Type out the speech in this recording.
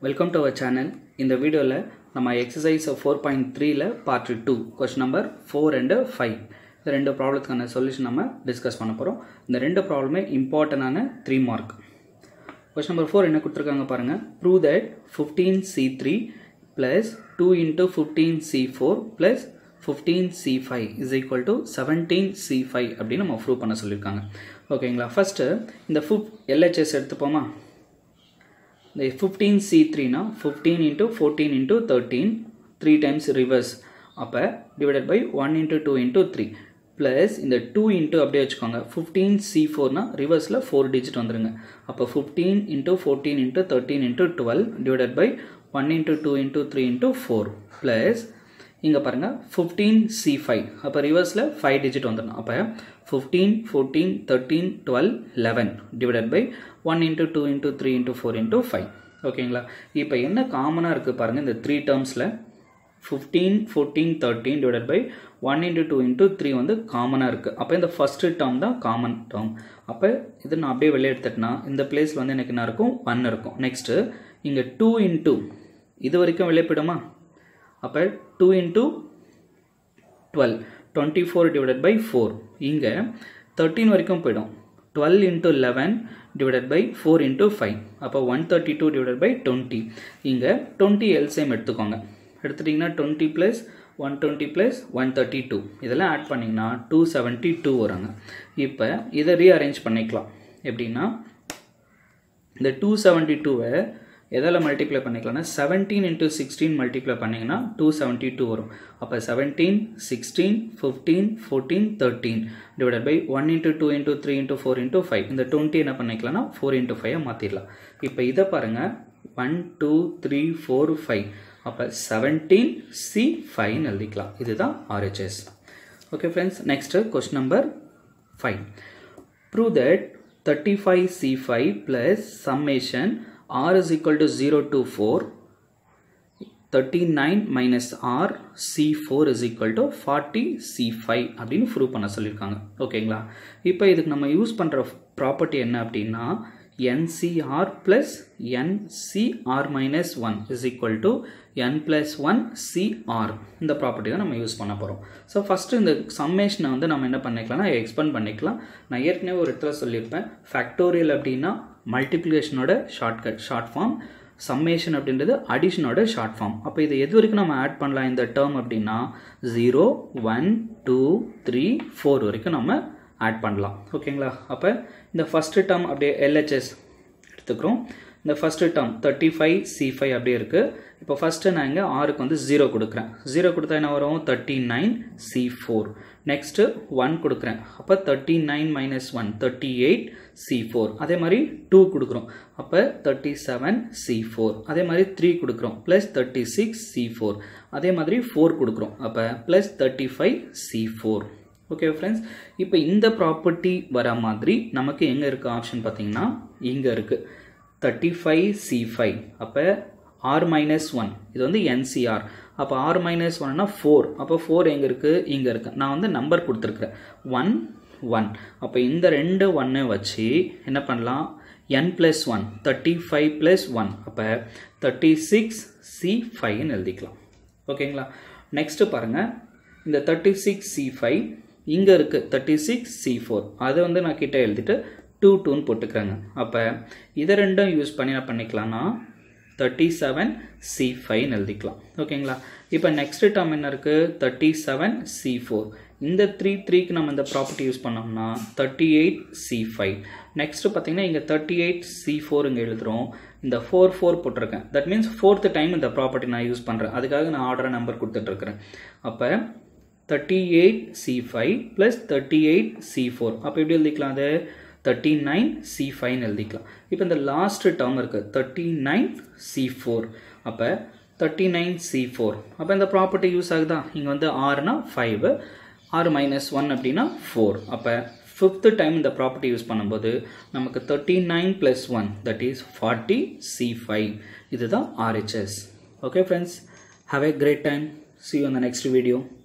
welcome to our channel இந்த வீடியோவில் நம்ம எக்ஸசைஸ் ஃபோர் பாயிண்ட் த்ரீல part two question number four and five இந்த ரெண்டு ப்ராப்ளத்துக்கான சொல்யூஷன் நம்ம டிஸ்கஸ் பண்ண போகிறோம் இந்த ரெண்டு ப்ராப்ளமே இம்பார்ட்டண்டான three mark question number four என்ன கொடுத்துருக்காங்க பாருங்கள் prove that fifteen C three plus two into fifteen C four plus fifteen C five is equal to seventeen C five அப்படின்னு நம்ம ப்ரூவ் பண்ண சொல்லியிருக்காங்க ஓகேங்களா ஃபஸ்ட்டு இந்த ஃபுட் எல்ஹெச்எஸ் எடுத்துப்போமா இந்த ஃபிஃப்டீன் சி த்ரீனா fifteen into fourteen into thirteen three times reverse அப்போ divided by one into two into three plus இந்த டூ இன்ட்டு அப்படியே வச்சுக்கோங்க ஃபிஃப்டீன் சி ஃபோர்னா ரிவர்ஸில் ஃபோர் டிஜிட் வந்துருங்க அப்போ fifteen into fourteen into thirteen into twelve divided by one into two into three into four plus இங்கே பாருங்கள் fifteen C five அப்போ ரிவர்ஸில் ஃபைவ் டிஜிட் வந்துடணும் அப்போ fifteen fourteen thirteen twelve eleven divided by one into two into three into four into five ஓகேங்களா இப்போ என்ன காமனாக இருக்குது பாருங்கள் இந்த த்ரீ டேர்ம்ஸில் fifteen fourteen thirteen divided by one into two into three வந்து காமனாக இருக்குது அப்போ இந்த ஃபஸ்ட்டு டேர்ம் தான் காமன் டேர்ம் அப்போ இது நான் அப்படியே வெளியே எடுத்துட்டேன்னா இந்த பிளேஸில் வந்து எனக்கு என்ன இருக்கும் ஒன் இருக்கும் நெக்ஸ்ட்டு இங்கே டூ இன்ட்டு இது வரைக்கும் வெளியே போயிடுமா அப்போ two into twelve twenty four divided by four இங்கே தேர்ட்டீன் வரைக்கும் போயிடும் twelve into eleven divided by four into five அப்போ one thirty two divided by twenty இங்கே டுவெண்ட்டி எல்சிஎம் எடுத்துக்கோங்க எடுத்துட்டிங்கன்னா twenty plus one twenty plus one thirty two இதெல்லாம் add பண்ணிங்கன்னா two seventy two வராங்க இப்போ இதை ரீஅரேஞ்ச் பண்ணிக்கலாம் எப்படின்னா இந்த டூ செவன்ட்டி டூவை எதால் மல்டிப்ளை பண்ணிக்கலாம்னா செவன்டீன் இன்ட்டு சிக்ஸ்டீன் மல்டிப்ளை பண்ணிங்கன்னா டூ செவன்ட்டி டூ வரும் அப்போ seventeen sixteen fifteen fourteen thirteen divided by one into two into three into four into five இந்த டுவெண்ட்டி என்ன பண்ணிக்கலாம்னா ஃபோர் இன்ட்டு ஃபைவை மாற்றிடலாம் இப்போ இதை பாருங்கள் one two three four five அப்போ செவன்டீன் சி ஃபைவ்னு எழுதிக்கலாம் இதுதான் RHS okay friends next question number five prove that thirty five C five plus summation r is equal to 0 to 4 39 minus r c4 is equal to 40 c5 அப்படின்னு prove பண்ண சொல்லியிருக்காங்க ஓகேங்களா இப்போ இதுக்கு நம்ம யூஸ் பண்ணுற ப்ராப்பர்ட்டி என்ன அப்படின்னா ncr plus ncr minus 1 is equal to n plus 1 cr இந்த ப்ராப்பர்ட்டி தான் நம்ம யூஸ் பண்ண போகிறோம் ஸோ ஃபஸ்ட்டு இந்த சம்மேஷனை வந்து நம்ம என்ன பண்ணிக்கலாம்னா எக்ஸ்பெண்ட் பண்ணிக்கலாம் நான் ஏற்கனவே ஒரு இடத்துல சொல்லியிருப்பேன் ஃபேக்டோரியல் அப்படின்னா மல்டிப்ளிகேஷனோட ஷார்ட்கட் ஷார்ட் ஃபார்ம் சம்மேஷன் அப்படின்றது அடிஷனோட ஷார்ட் ஃபார்ம் அப்போ இதை எது வரைக்கும் நம்ம ஆட் பண்ணலாம் இந்த டேர்ம் அப்படின்னா zero one two three four வரைக்கும் நம்ம ஆட் பண்ணலாம் ஓகேங்களா அப்போ இந்த ஃபஸ்ட்டு டேர்ம் அப்படியே எல்ஹெச்எஸ் எடுத்துக்கிறோம் இந்த first term thirty five C five அப்படியே இருக்குது இப்போ ஃபஸ்ட்டு நான் இங்கே ஆறுக்கு வந்து ஜீரோ கொடுக்குறேன் ஜீரோ கொடுத்தா என்ன வரும் thirty nine C four next one கொடுக்குறேன் அப்போ thirty nine minus one thirty eight C four அதே மாதிரி டூ கொடுக்குறோம் அப்போ தேர்ட்டி செவன் சி ஃபோர் அதே மாதிரி த்ரீ கொடுக்குறோம் plus thirty six C four அதே மாதிரி ஃபோர் கொடுக்குறோம் அப்போ plus thirty five C four okay friends இப்போ இந்த ப்ராப்பர்ட்டி வர மாதிரி நமக்கு எங்கே இருக்குது ஆப்ஷன் பார்த்தீங்கன்னா இங்கே இருக்குது தேர்ட்டி ஃபைவ் சி ஃபைவ் அப்போ ஆர் மைனஸ் ஒன் இது வந்து என்சிஆர் அப்போ ஆர் மைனஸ் ஒன்னா ஃபோர் அப்போ ஃபோர் எங்கே இருக்குது இங்கே இருக்குது நான் வந்து நம்பர் கொடுத்துருக்குறேன் ஒன் ஒன் அப்போ இந்த ரெண்டு ஒன்று வச்சு என்ன பண்ணலாம் N plus one thirty five plus one அப்போ தேர்ட்டி சிக்ஸ் சி ஃபைவ்னு எழுதிக்கலாம் ஓகேங்களா நெக்ஸ்ட்டு பாருங்கள் இந்த தேர்ட்டி சிக்ஸ் சி ஃபைவ் இங்கே இருக்குது தேர்ட்டி சிக்ஸ் சி ஃபோர் அதை வந்து நான் கிட்டே எழுதிட்டு டூ டூன்னு போட்டுக்கிறேங்க அப்போ இதை ரெண்டும் யூஸ் பண்ணி என்ன பண்ணிக்கலாம்னா தேர்ட்டி செவன் சி ஃபைவ்னு எழுதிக்கலாம் ஓகேங்களா இப்போ நெக்ஸ்ட் டேர்ம் என்ன இருக்குது தேர்ட்டி செவன் சி ஃபோர் இந்த த்ரீ த்ரீக்கு நம்ம இந்த ப்ராப்பர்ட்டி யூஸ் பண்ணோம்னா thirty eight C five next பார்த்தீங்கன்னா இங்கே தேர்ட்டி எயிட் சி ஃபோர் இங்கே எழுதுகிறோம் இந்த ஃபோர் ஃபோர் போட்டிருக்கேன் தட் மீன்ஸ் ஃபோர்த்து டைம் இந்த ப்ராப்பர்ட்டி நான் யூஸ் பண்ணுறேன் அதுக்காக நான் ஆர்டரை நம்பர் கொடுத்துட்ருக்குறேன் அப்போ thirty eight C five plus thirty eight C four அப்போ எப்படி எழுதிக்கலாம் அது தேர்ட்டி நைன் சி ஃபைவ்னு எழுதிக்கலாம் இப்போ இந்த லாஸ்ட் டேர்ம் இருக்குது தேர்ட்டி நைன் சி ஃபோர் அப்போ தேர்ட்டி நைன் சி ஃபோர் அப்போ இந்த ப்ராப்பர்ட்டி யூஸ் ஆகுதா இங்கே வந்து ஆறுனா ஃபைவ் ஆறு மைனஸ் ஒன் அப்படின்னா ஃபோர் அப்போ ஃபிஃப்த்து டைம் இந்த ப்ராப்பர்ட்டி யூஸ் பண்ணும்போது நமக்கு thirty nine plus one that is forty C five இதுதான் RHS okay friends have a great time see you அந்த நெக்ஸ்ட் வீடியோ